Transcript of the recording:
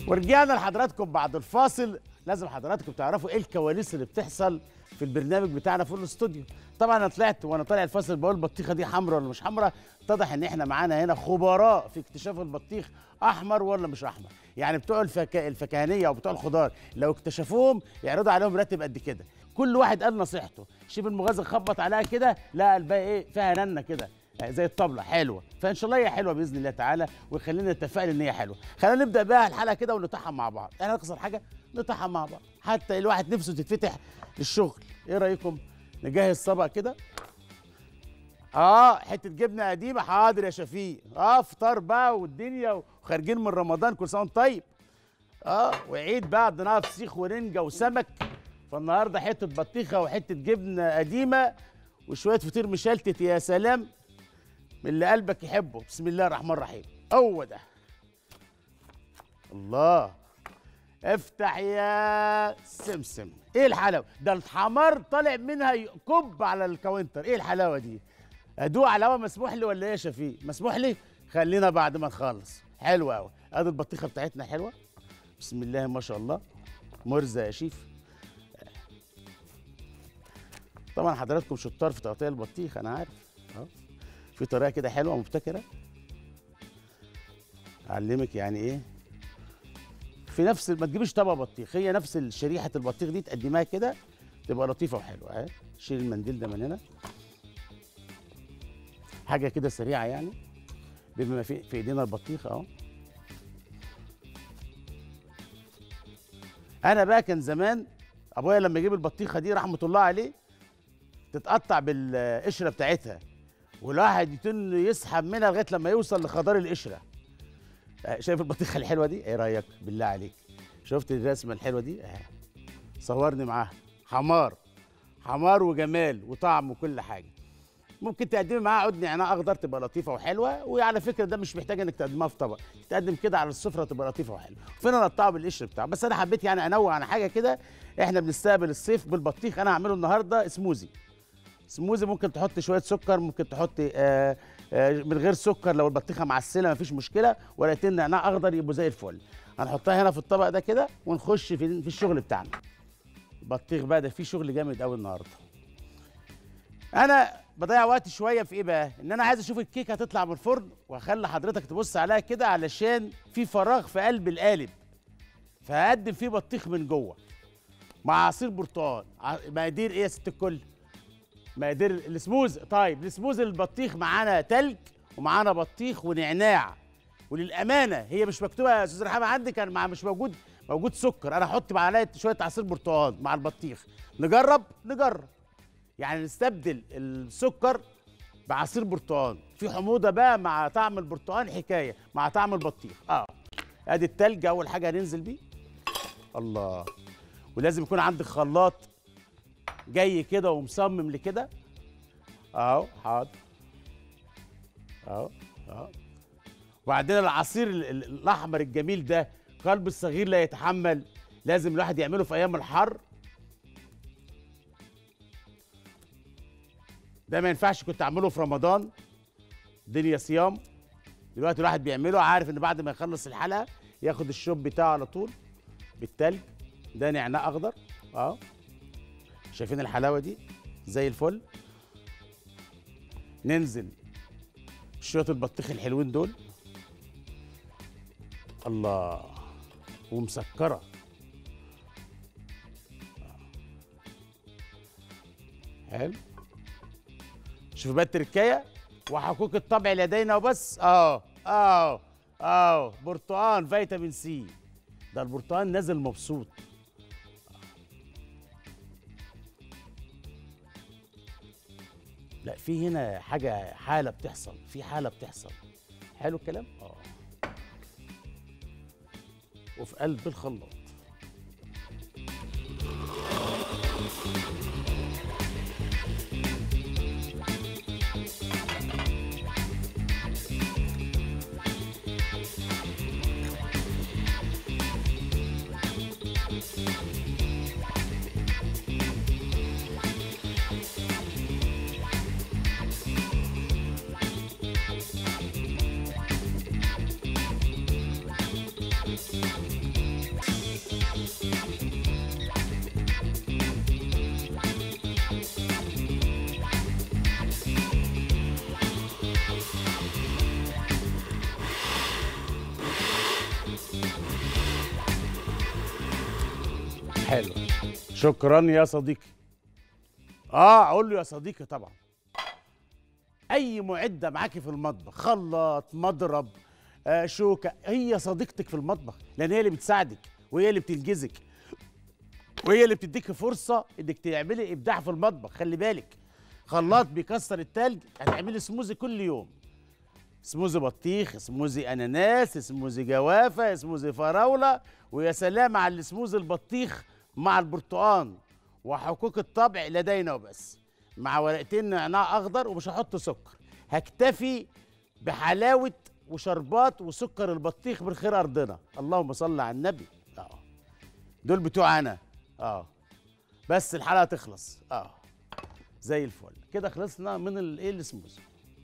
ورجعنا لحضراتكم بعد الفاصل لازم حضراتكم تعرفوا ايه الكواليس اللي بتحصل في البرنامج بتاعنا في الاستوديو طبعا انا طلعت وانا طالع الفاصل بقول البطيخه دي حمراء ولا مش حمراء اتضح ان احنا معانا هنا خبراء في اكتشاف البطيخ احمر ولا مش احمر يعني بتوع الفك... الفكهانيه او بتوع الخضار لو اكتشفوهم يعرضوا عليهم راتب قد كده كل واحد قال نصيحته شيف المغازل خبط عليها كده لا الباقي ايه فيها ننه كده زي الطبله حلوه فان شاء الله هي حلوه باذن الله تعالى ويخلينا نتفائل ان هي حلوه خلينا نبدا بقى الحلقه كده ونطحن مع بعض احنا نقصر حاجه نطحن مع بعض حتى الواحد نفسه تتفتح للشغل ايه رايكم نجهز طبق كده اه حته جبنه قديمه حاضر يا شفيق اه فطار بقى والدنيا وخارجين من رمضان كل سنه وانت طيب اه وعيد بقى عندنا فسيخ ورنجه وسمك فالنهارده حته بطيخه وحته جبنه قديمه وشويه فطير مشلتت يا سلام من اللي قلبك يحبه بسم الله الرحمن الرحيم هو ده الله افتح يا سمسم ايه الحلاوه ده الحمار طالع منها يكب على الكاونتر ايه الحلاوه دي ادوق على الهوا مسموح لي ولا ايه يا شفيق مسموح لي خلينا بعد ما نخلص حلوه قوي ادي البطيخه بتاعتنا حلوه بسم الله ما شاء الله مرزه يا شيف طبعا حضراتكم شطار في تقطيع البطيخ انا عارف اهو في طريقه كده حلوه مبتكره اعلمك يعني ايه في نفس ما تجيبيش طبق بطيخ هي نفس شريحه البطيخ دي تقدمها كده تبقى لطيفه وحلوه اهي شيل المنديل ده من هنا حاجه كده سريعه يعني بما في في ايدينا البطيخ اهو انا بقى كان زمان ابويا لما يجيب البطيخه دي رحمه الله عليه تتقطع بالقشره بتاعتها والواحد يتن يسحب منها لغايه لما يوصل لخضار القشره شايف البطيخه الحلوه دي ايه رايك بالله عليك شفت الرسمه الحلوه دي اه. صورني معاها حمار حمار وجمال وطعم وكل حاجه ممكن تقدمي معاها عود نعناع اخضر تبقى لطيفه وحلوه وعلى فكره ده مش محتاج انك تقدمها في طبق تقدم كده على السفره تبقى لطيفه وحلوه فينا نقطعه بالقشر بتاعه بس انا حبيت يعني انوع عن حاجه كده احنا بنستقبل الصيف بالبطيخ انا هعمله النهارده سموزي سموزي ممكن تحط شويه سكر ممكن تحط آه آه من غير سكر لو البطيخه معسله مفيش مشكله ورقتين نعناع اخضر يبقوا زي الفل هنحطها هنا في الطبق ده كده ونخش في في الشغل بتاعنا البطيخ بقى ده فيه شغل جامد قوي النهارده انا بضيع وقت شويه في ايه بقى ان انا عايز اشوف الكيكه هتطلع من الفرن وهخلي حضرتك تبص عليها كده علشان في فراغ في قلب القالب فهقدم فيه بطيخ من جوه مع عصير برتقال مقادير ايه يا ست الكل مقادير السموز طيب السموز البطيخ معانا تلج ومعانا بطيخ ونعناع وللامانه هي مش مكتوبه يا استاذ رحمه عندي كان مع مش موجود موجود سكر انا احط معلقه شويه عصير برتقال مع البطيخ نجرب نجرب يعني نستبدل السكر بعصير برتقال في حموضه بقى مع طعم البرتقال حكايه مع طعم البطيخ اه ادي التلج اول حاجه هننزل بيه الله ولازم يكون عندك خلاط جاي كده ومصمم لكده اهو حاضر اهو اهو وبعدين العصير الاحمر الجميل ده قلب الصغير لا يتحمل لازم الواحد يعمله في ايام الحر ده ما ينفعش كنت اعمله في رمضان دنيا صيام دلوقتي الواحد بيعمله عارف ان بعد ما يخلص الحلقه ياخد الشوب بتاعه على طول بالتلج ده نعناع اخضر اه شايفين الحلاوه دي زي الفل ننزل شويه البطيخ الحلوين دول الله ومسكره حلو شوفوا بقى التركايه وحقوق الطبع لدينا وبس اه اه اه برتقان فيتامين سي ده البرتقان نازل مبسوط لا في هنا حاجه حاله بتحصل في حاله بتحصل حلو الكلام اه وفي قلب الخلاط حلو شكرا يا صديقي اه اقول له يا صديقي طبعا اي معده معاكي في المطبخ خلاط مضرب آه شوكه هي صديقتك في المطبخ لان هي اللي بتساعدك وهي اللي بتنجزك وهي اللي بتديك فرصه انك تعملي ابداع في المطبخ خلي بالك خلاط بيكسر التلج هتعملي سموزي كل يوم سموزي بطيخ سموزي اناناس سموزي جوافه سموزي فراوله ويا سلام على السموزي البطيخ مع البرتقال وحقوق الطبع لدينا وبس مع ورقتين نعناع اخضر ومش هحط سكر هكتفي بحلاوه وشربات وسكر البطيخ من خير ارضنا اللهم صل على النبي اه دول بتوع انا اه بس الحلقه تخلص اه زي الفل كده خلصنا من الايه السموزي